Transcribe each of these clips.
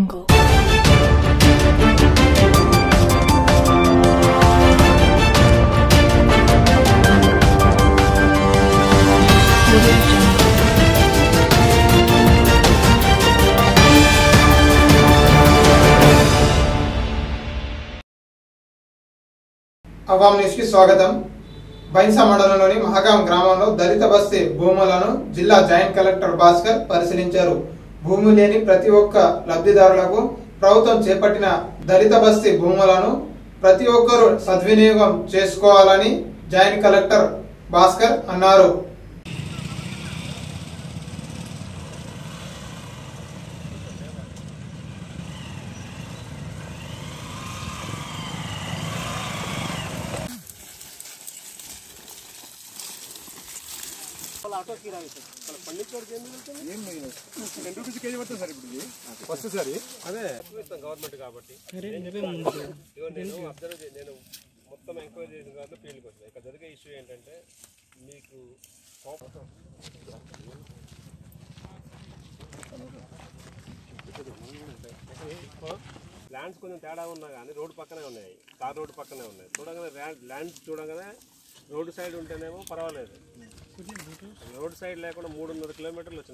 అవాం news కి స్వాగతం బైన్సా మండలంలోని మహగాం గ్రామంలో దళిత బస్తీ భూములను జిల్లా జాయింట్ కలెక్టర్ భాస్కర్ పరిశీలించారు భూమి లేని ప్రతి ఒక్క లబ్ధిదారులకు ప్రభుత్వం చేపట్టిన దళిత బస్తీ భూములను ప్రతి ఒక్కరూ సద్వినియోగం చేసుకోవాలని జాయింట్ కలెక్టర్ భాస్కర్ అన్నారు టెన్ రూపీస్ కేజీ పడుతుంది సార్ ఇప్పుడు ఇది ఫస్ట్ సారి అదే గవర్నమెంట్ కాబట్టి ఇదిగో నేను అబ్జర్వ్ చే- నేను మొత్తం ఎంక్వైరీ చేసిన తర్వాత ఫీల్డ్కి వచ్చాను ఇక్కడ జరిగే ఇష్యూ ఏంటంటే మీకు కోపం ల్యాండ్స్ కొంచెం తేడా ఉన్నా కానీ రోడ్డు పక్కనే ఉన్నాయి కార్ రోడ్డు పక్కనే ఉన్నాయి చూడగానే ల్యాండ్ ల్యాండ్స్ చూడగానే రోడ్డు సైడ్ ఉంటేనేమో పర్వాలేదు రోడ్ సైడ్ లేకుండా మూడున్నర కిలోమీటర్లు వచ్చింది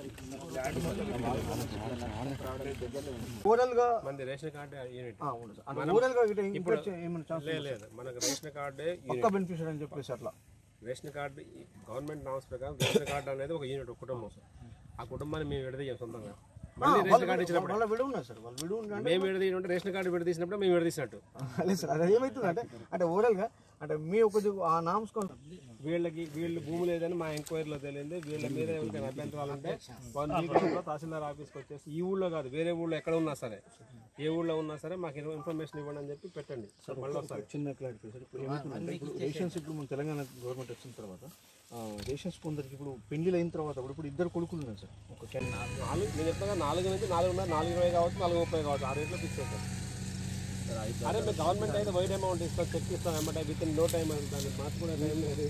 మన ఓవరాల్ గా మంది రేషన్ కార్డు యూనిట్ ఆ, అవును సార్. అంటే ఓవరాల్ గా ఇటు ఇంకా ఏమైనా ఛాన్స్ లేదు లేదు మనకు రేషన్ కార్డే పక్క బెనిఫిషియర్ అని చెప్పేసి అట్లా రేషన్ కార్డు గవర్నమెంట్ నామ్స్ ప్రకారం రేషన్ కార్డు అనేది ఒక యూనిట్ ఒక కుటుంబం సార్ ఆ కుటుంబాన్ని మేము విడదీయం సొంతంగా మళ్ళీ రేషన్ కార్డు ఇచ్చినప్పుడు వాళ్ళ విడ ఉన్నారు సార్ వాళ్ళు విడ ఉన్నారు మేము విడదీయడం రేషన్ కార్డు విడదీసినప్పుడు మేము విడదీసినట్టు లేదు సార్ అది ఏమవుతుంది అంటే అంటే ఓవరాల్ గా అంటే మీ ఒక ఆ నామ్స్ వీళ్ళకి వీళ్ళు భూమి లేదని మా ఎంక్వైరీలో తెలియంది వీళ్ళ మీద ఎవరికైనా అభ్యంతరాలు ఉంటే వన్ వీక్లో తహసీల్దార్ ఆఫీస్కి వచ్చేసి ఈ ఊళ్ళో కాదు వేరే ఊళ్ళో ఎక్కడ ఉన్నా సరే ఏ ఊళ్ళో ఉన్నా సరే మాకు ఇన్ఫర్మేషన్ ఇవ్వండి అని చెప్పి పెట్టండి మళ్ళీ ఒకసారి చిన్న క్లారిటీ సార్ ఇప్పుడు ఏమవుతుందంటే ఇప్పుడు రేషన్స్ ఇప్పుడు మన తెలంగాణ గవర్నమెంట్ వచ్చిన తర్వాత ఆ, రేషన్స్ కొందరికి ఇప్పుడు పెళ్లిలు అయిన తర్వాత కూడా ఇప్పుడు ఇద్దరు కొడుకులు ఉన్నారు సార్ ఒక క్యాన్ నాలుగు నేను చెప్తాగా నాలుగు నుంచి నాలుగున్నర నాలుగు ఇరవై కావచ్చు నాలుగు ముప్పై కావచ్చు ఆ రేట్లో ఫిక్స్ అవుతుంది అరే మీరు గవర్నమెంట్ అయితే వైడ్ అమౌంట్ ఇస్తాం చెక్ ఇస్తాం వెంబడే విత్ ఇన్ నో టైం దాన్ని మార్చుకునే టైం లేదు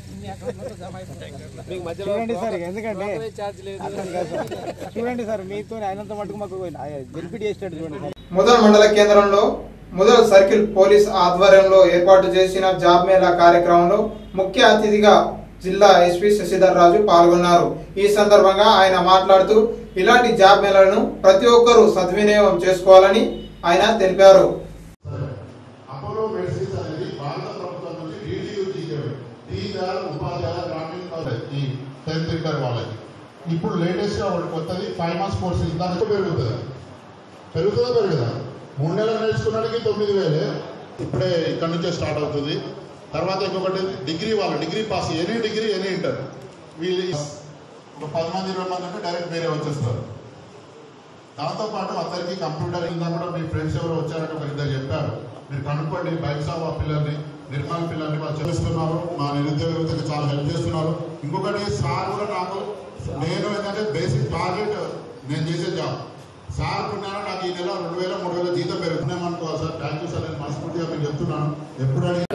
మీకు మధ్యలో సార్ ఎందుకంటే ఛార్జ్ లేదు చూడండి సార్ మీతో అయినంత మటుకు మాకు బెనిఫిట్ చేసేటట్టు చూడండి సార్ ముదల్ మండల కేంద్రంలో ముదల్ సర్కిల్ పోలీస్ ఆధ్వర్యంలో ఏర్పాటు చేసిన జాబ్ మేళా కార్యక్రమంలో ముఖ్య అతిథిగా జిల్లా ఎస్పీ శశిధర్ రాజు పాల్గొన్నారు ఈ సందర్భంగా ఆయన మాట్లాడుతూ ఇలాంటి జాబ్ మేళాలను ప్రతి ఒక్కరూ సద్వినియోగం చేసుకోవాలని ఆయన తెలిపారు అపోలో మెడిసిన్స్ అనేది భారత ప్రభుత్వం నుంచి డీడీయూ జీకేవై దీన్ దయాళ్ ఉపాధ్యాయ గ్రామీణ కాలేజ్ ఈ టెన్త్ ఇంటర్ వాళ్ళకి ఇప్పుడు లేటెస్ట్ గా ఒకటి కొత్తది ఫైవ్ మంత్స్ కోర్స్ దానికి పెరుగుతుంది పెరుగుతుందా పెరుగుదా మూడు నెలలు నేర్చుకున్నానికి తొమ్మిది వేలే ఇప్పుడే ఇక్కడ నుంచే స్టార్ట్ అవుతుంది తర్వాత ఇంకొకటి డిగ్రీ వాళ్ళు degree pass any degree any inter వీళ్ళు ఒక పది మంది ఇరవై మంది అంటే డైరెక్ట్ వేరే వచ్చేస్తారు దాంతో పాటు అందరికీ కంప్యూటర్ ఇందా కూడా మీ ఫ్రెండ్స్ ఎవరు వచ్చారని ఒక ఇద్దరు చెప్పారు మీరు కనుక్కోండి బైక్ సాబ్ ఆ పిల్లల్ని నిర్మల్ పిల్లల్ని వాళ్ళు చేస్తున్నారు మా నిరుద్యోగ యువతకి చాలా హెల్ప్ చేస్తున్నారు ఇంకొకటి సార్ కూడా నాకు నేను ఏంటంటే బేసిక్ టార్గెట్ నేను చేసే జాబ్ సార్ ఉన్నాను నాకు ఈ నెల రెండు వేల మూడు వేల జీతం పెరుగుతున్నాం అనుకోవాలి సార్ థ్యాంక్ యూ సార్ నేను మనస్ఫూర్తిగా మీకు చెప్తున్నాను ఎప్పుడు అడిగి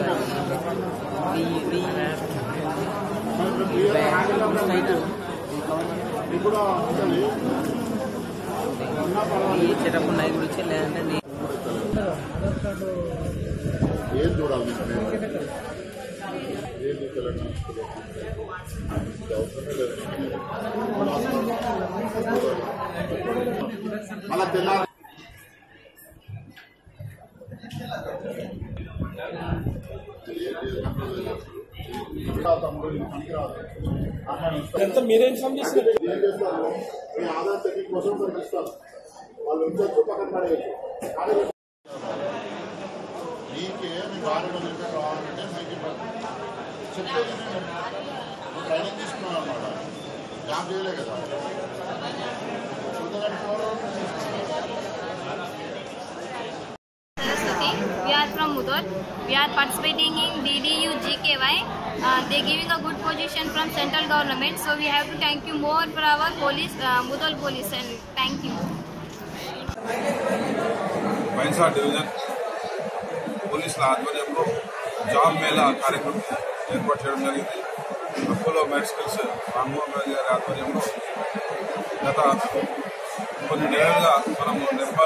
ఇప్పుడు ఉండాలి. ఇచ్చేటప్పుడు నైట్ గురించి లేదంటే నీ ఏం చూడాలి మీకు నేను? ఏం చూడాలి? ఇది అవసరమే లేదు. మళ్ళా తెల్లారి తమ్ముడు ఇది పనికిరాదు. అన్నాడు. మీరేం ఇన్ఫార్మ్ చేస్తారు ఏం చేస్తారు మీ ఆధార్ చెకింగ్ కోసం కొన్ని ఇస్తారు వాళ్ళు ఉంచొచ్చు పక్కన పడేయచ్చు కానీ నీకే మీ భార్య రిలేటెడ్ రావాలంటే మీకు ఇవ్వాలి. చెప్పేది నేను నువ్వు ట్రైనింగ్ తీసుకున్నావు అనమాట జాబ్ చేయలే కదా Saraswati. We are from Mudol. We are participating in DDU GKY. Uh, they giving a good position from central government. So we have to thank you more for our police, uh, Mudol police, and thank you. Bhainsa division పోలీసుల ఆధ్వర్యంలో job Mela కార్యక్రమం ఏర్పాటు చేయడం జరిగింది Apollo medicals Rammohan రాజు గారి ఆధ్వర్యంలో గత కొన్ని నెలలుగా మనము నిర్మల్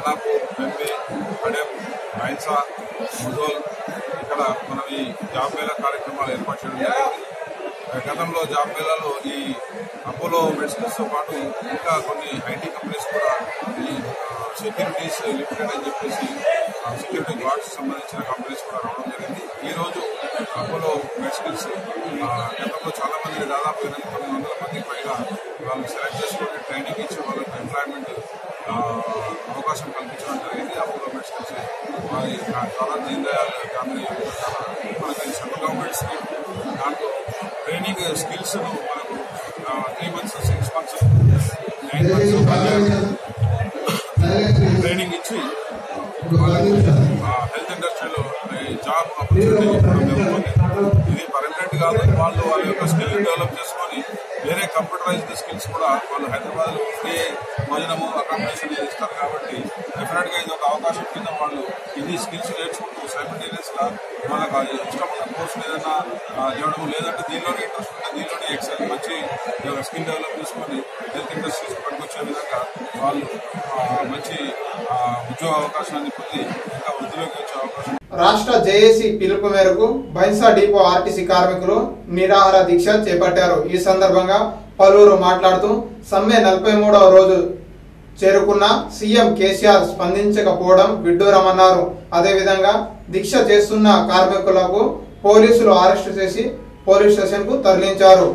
ఖానాపూర్ ఎంపీ పడెం బైన్సా ముదోల్ ఇక్కడ మనం ఈ జాబ్ మేళా కార్యక్రమాలు ఏర్పాటు చేయడం జరిగింది గతంలో జాబ్ మేళాలో ఈ అపోలో మెడిసిన్స్ తో పాటు ఇంకా కొన్ని ఐటీ కంపెనీస్ కూడా ఈ సెక్యూరిటీస్ లిమిటెడ్ అని చెప్పేసి సెక్యూరిటీ గార్డ్స్ సంబంధించిన కంపెనీస్ కూడా రావడం జరిగింది ఈ రోజు అపోలో మెడిసిన్స్ గతంలో చాలా మంది దాదాపు ఎనిమిది తొమ్మిది వందల మంది పైగా వాళ్ళు సెలెక్ట్ చేసుకుని ట్రైనింగ్ ఇచ్చి వాళ్ళకి ఎంప్లాయ్మెంట్ అవకాశం కల్పించడం జరిగింది అపోలో మెడిసిన్స్ వారి చాలా దీన్ దయాళ్ ఫ్యామిలీ చాలా మనకి సెంట్రల్ గవర్నమెంట్ స్కీమ్ దాంట్లో ట్రైనింగ్ స్కిల్స్ మనకు three months six months nine months training ఇచ్చి హెల్త్ ఇండస్ట్రీలో జాబ్ ఆపర్చునిటీ ఇవ్వడం జరుగుతుంది ఇది పర్మనెంట్ కాదు వాళ్ళు వాళ్ళ యొక్క స్కిల్ డెవలప్ చేసుకొని వేరే కంప్యూటరైజ్డ్ స్కిల్స్ కూడా వాళ్ళు హైదరాబాద్ లో ఫ్రీ భోజనము అకామిడేషన్ ఇస్తారు కాబట్టి డెఫినెట్ గా ఇది ఒక అవకాశం కింద వాళ్ళు ఇది స్కిల్స్ నేర్చుకుంటూ సైమల్టేనియస్ గా మనకు అది ఇష్టమైన కోర్స్ ఏదైనా చేయడం లేదంటే దీనిలోనే ఇంట్రెస్ట్ ఉంటే దీనిలోనే ఎక్సెల్ మంచి స్కిల్ డెవలప్ చేసుకొని హెల్త్ ఇండస్ట్రీస్ పనికొచ్చే విధంగా వాళ్ళు ఆ, మంచి ఆ, ఉద్యోగ అవకాశాన్ని పొంది ఇంకా వృద్ధిలోకి వచ్చే అవకాశం రాష్ట్ర జేఏసీ పిలుపు మేరకు బైన్సా డిపో ఆర్టీసీ కార్మికులు నిరాహార దీక్ష చేపట్టారు ఈ సందర్భంగా పలువురు మాట్లాడుతూ సమ్మె నలభై మూడవ రోజు చేరుకున్న సీఎం కేసీఆర్ స్పందించకపోవడం విడ్డూరమన్నారు అదేవిధంగా దీక్ష చేస్తున్న కార్మికులకు పోలీసులు అరెస్టు చేసి పోలీస్ స్టేషన్ కు తరలించారు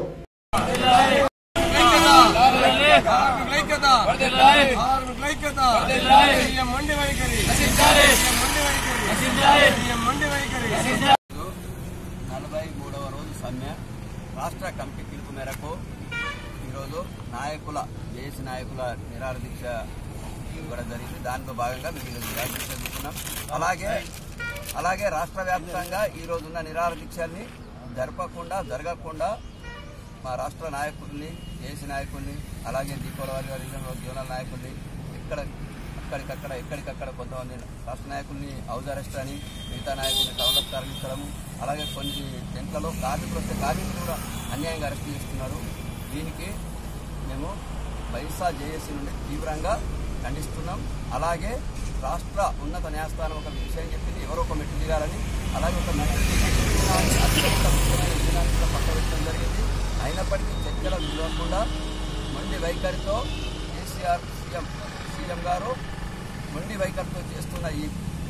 నలభై మూడవ రోజు సమ్మె రాష్ట్ర కమిటీ పిలుపు మేరకు ఈరోజు నాయకుల జేఏసీ నాయకుల నిరాహార దీక్ష ఇవ్వడం జరిగింది దానిలో భాగంగా మేము ఈరోజు నిరాహార దీక్ష తీసుకున్నాం అలాగే అలాగే రాష్ట్ర వ్యాప్తంగా ఈ రోజున్న నిరాహార దీక్షల్ని జరపకుండా జరగకుండా మా రాష్ట్ర నాయకుల్ని జేఏసీ నాయకుల్ని అలాగే దీపావళి వారి గారి జోనల్ నాయకుల్ని ఇక్కడ అక్కడికక్కడ ఎక్కడికక్కడ కొంతమంది రాష్ట్ర నాయకుల్ని హౌస్ అరెస్ట్ అని మిగతా నాయకుల్ని టౌన్లో తరలించడము అలాగే కొన్ని టెంట్లలో కార్మికులు వస్తే కార్మికులు కూడా అన్యాయంగా అరెస్ట్ చేస్తున్నారు దీనికి మేము బైసా జేఏసీ నుండి తీవ్రంగా ఖండిస్తున్నాం అలాగే రాష్ట్ర ఉన్నత న్యాయస్థానం ఒక విషయం చెప్పింది ఎవరో ఒక మెట్టు దిగాలని అలాగే ఒక మెట్టు దిగాలని అత్యంత ముఖ్యమైన విధానాన్ని కూడా పక్కబెట్టడం జరిగింది అయినప్పటికీ చర్చలు విలువకుండా మొండి వైఖరితో కేసీఆర్ సీఎం సీఎం గారు మొండి వైఖరితో చేస్తున్న ఈ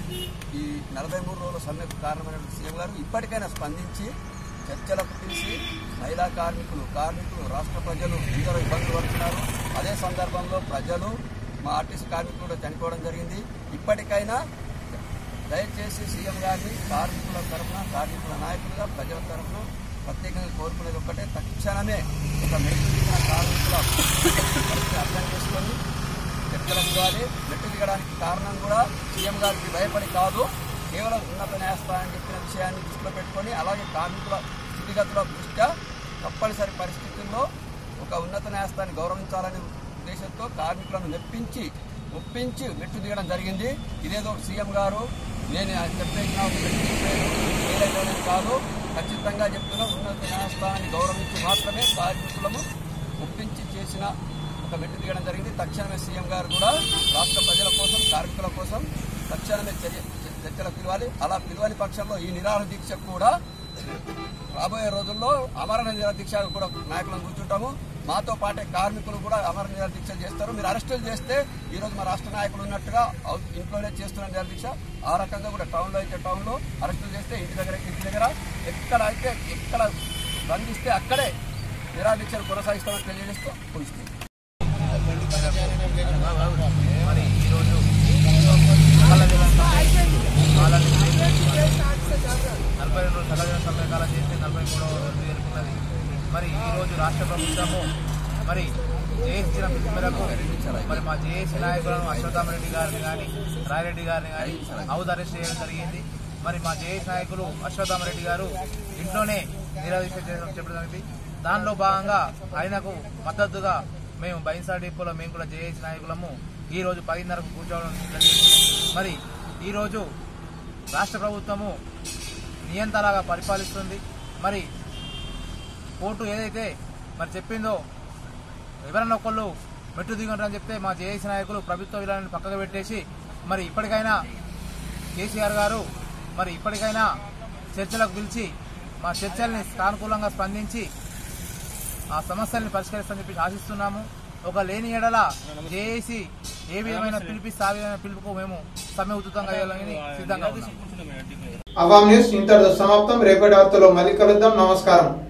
ఈ నలభై మూడు రోజుల సమ్మెకు కారణమైన సీఎం గారు ఇప్పటికైనా స్పందించి చర్చలకు పిలిచి మహిళా కార్మికులు కార్మికులు రాష్ట్ర ప్రజలు ఎందరో ఇబ్బందులు పడుతున్నారు అదే సందర్భంలో ప్రజలు మా ఆర్టీసీ కార్మికులు కూడా చనిపోవడం జరిగింది ఇప్పటికైనా దయచేసి సీఎం గారిని కార్మికుల తరఫున కార్మికుల నాయకులుగా ప్రజల తరఫున ప్రత్యేకంగా కోరుకునేది ఒక్కటే తక్షణమే ఒక మెట్టు దిగిన కార్మికుల పరిస్థితి అర్థం చేసుకొని చర్చలకు ఇవ్వాలి మెట్టు దిగడానికి కారణం కూడా సీఎం గారికి భయపడి కాదు కేవలం ఉన్నత న్యాయస్థానం చెప్పిన విషయాన్ని దృష్టిలో పెట్టుకొని అలాగే కార్మికుల స్థితిగతుల దృష్ట్యా తప్పనిసరి పరిస్థితుల్లో ఒక ఉన్నత న్యాయస్థానాన్ని గౌరవించాలనే ఉద్దేశంతో కార్మికులను మెప్పించి ఒప్పించి మెట్టు దిగడం జరిగింది ఇదేదో సీఎం గారు నేను చెప్పేసిన ఒక మెట్టు దిగిపోయాను, ఏదైనా కాదు ఖచ్చితంగా చెప్తున్నా ఉన్నత న్యాయస్థానాన్ని గౌరవించి మాత్రమే కార్మికులను ఒప్పించి చేసిన ఒక మెట్టు దిగడం జరిగింది తక్షణమే సీఎం గారు కూడా రాష్ట్ర ప్రజల కోసం కార్మికుల కోసం తక్షణమే చర్య చర్చలు పిలవాలి అలా పిలవని పక్షంలో ఈ నిరాహార దీక్ష కూడా రాబోయే రోజుల్లో అమర నిరాహార దీక్ష కూడా నాయకులను కూర్చుంటాము మాతో పాటే కార్మికులు కూడా అమర నిరాహార దీక్ష చేస్తారు మీరు అరెస్టులు చేస్తే ఈ రోజు మా రాష్ట్ర నాయకులు ఉన్నట్టుగా అవుట్- ఇంట్లోనే చేస్తున్న నిరాహార దీక్ష ఆ రకంగా కూడా టౌన్ లో అయితే టౌన్ లో అరెస్టులు చేస్తే ఇంటి దగ్గర ఇంటి దగ్గర ఎక్కడ అయితే ఎక్కడ బంధిస్తే అక్కడే నిరాహార దీక్షలు కొనసాగిస్తామని తెలియజేస్తూ ముగిస్తుంది మరి ఈరోజు చల్లదిన వాళ్ళని నలభై రెండు చల్లదిన సమయకాలం చేసి నలభై మూడవ రోజు చేరుకున్నది మరి ఈరోజు రాష్ట్ర ప్రభుత్వము మరి జేఏసీ పిలుపు మేరకు మరి మా జేఏసీ నాయకులను అశ్వత్థామరెడ్డి గారిని కానీ రాయరెడ్డి గారిని కానీ హౌస్ అరెస్ట్ చేయడం జరిగింది మరి మా జేఏసీ నాయకులు అశ్వత్థామరెడ్డి గారు ఇంట్లోనే నిరాదీక్ష చేయడం చెప్పడం జరిగింది దానిలో భాగంగా ఆయనకు మద్దతుగా మేము బైన్సా డిపోలో మేము కూడా జేఏసీ నాయకులము ఈ రోజు పదిన్నరకు కూర్చోవడం జరిగింది మరి ఈరోజు రాష్ట్ర ప్రభుత్వము నియంతలాగా పరిపాలిస్తుంది మరి కోర్టు ఏదైతే మరి చెప్పిందో ఎవరన్నా ఒకళ్ళు మెట్టు దిగండి అని చెప్తే మా జేఏసీ నాయకులు ప్రభుత్వ విధానాన్ని పక్కకు పెట్టేసి మరి ఇప్పటికైనా కేసీఆర్ గారు మరి ఇప్పటికైనా చర్చలకు పిలిచి మా చర్చల్ని సానుకూలంగా స్పందించి ఆ సమస్యల్ని పరిష్కరిస్తామని చెప్పి ఆశిస్తున్నాము ఒక లేని ఎడల జేఏసీ ఏ విధమైన పిలిపిస్తే ఆ విధమైన పిలుపుకు మేము సమ్మె ఉచితంగా వేయాలని సిద్ధంగా ఉన్నాము అవామ్ న్యూస్ ఇంతటితో సమాప్తం రేపటి వార్తలో మళ్ళీ కలుద్దాం నమస్కారం